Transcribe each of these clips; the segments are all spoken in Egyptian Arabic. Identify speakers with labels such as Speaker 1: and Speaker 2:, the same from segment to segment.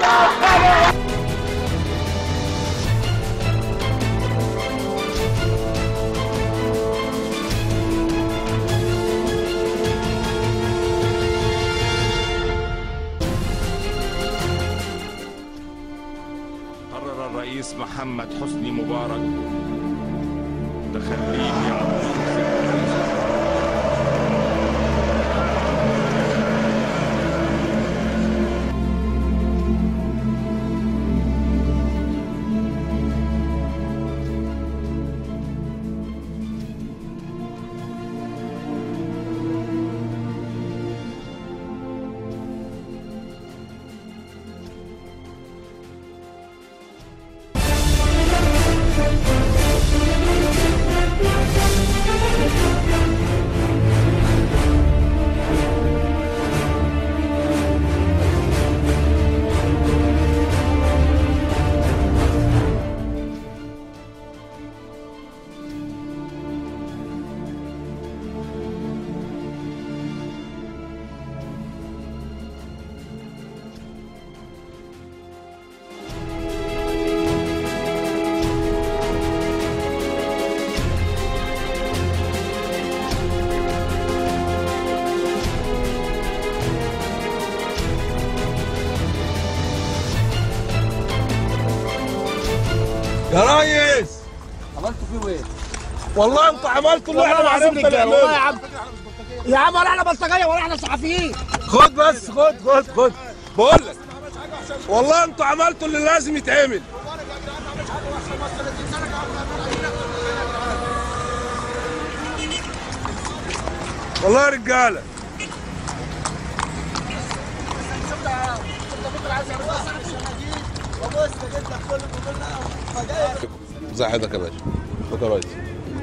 Speaker 1: قرر الرئيس محمد حسني مبارك تخليه عن منصب
Speaker 2: يا ريس
Speaker 3: عملتوا فيه ايه؟
Speaker 2: والله انتوا عملتوا اللي احنا ما عرفنا
Speaker 3: والله يا
Speaker 2: نعمله
Speaker 3: عم يا عم ولا احنا بلطجيه ولا احنا صحفيين
Speaker 2: خد بس خد خد خد بقول لك والله انتوا عملتوا اللي لازم يتعمل والله يا رجاله ازي حضرتك يا باشا ازيك يا ريس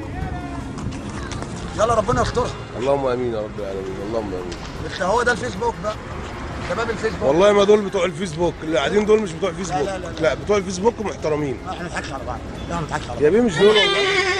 Speaker 3: يلا ربنا يسترها
Speaker 2: اللهم امين يا رب العالمين اللهم امين
Speaker 3: مش هو ده الفيسبوك بقى شباب الفيسبوك
Speaker 2: والله ما دول بتوع الفيسبوك اللي قاعدين دول مش بتوع الفيسبوك
Speaker 3: لا، لا، لا.
Speaker 2: لا بتوع الفيسبوك محترمين
Speaker 3: احنا ما نضحكش على بعض لا ما نضحكش على بعض
Speaker 2: يا بيه مش دول والله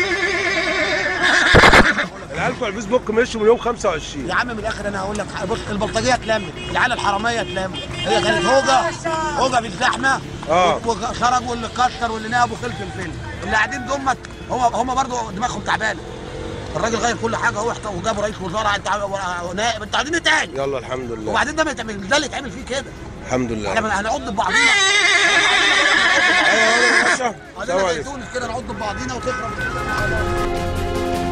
Speaker 2: العيال بتوع الفيسبوك مشوا من يوم 25
Speaker 3: يا عم من الاخر انا هقول لك حاجة. بص البلطجيه اتلمت العيال الحراميه اتلمت هي كانت هوجه هوجه بالزحمه
Speaker 2: آه.
Speaker 3: وخرج واللي كسر واللي ناب وخلف الفيلم اللي قاعدين دمت هو هم برضه دماغهم تعبانه الراجل غير كل حاجه هو احت- وجاب رئيس وزراء انت عا- نائب انت عايزين ايه تاني
Speaker 2: يلا الحمد لله
Speaker 3: وبعدين ده ما يتعمل ده اللي يتعمل فيه كده
Speaker 2: الحمد لله
Speaker 3: احنا هنعض ببعضينا
Speaker 2: ايوه يا باشا
Speaker 3: عايزين
Speaker 2: السلام
Speaker 3: زي
Speaker 2: عليكم
Speaker 3: تونس كده نعض ببعضينا وتخرب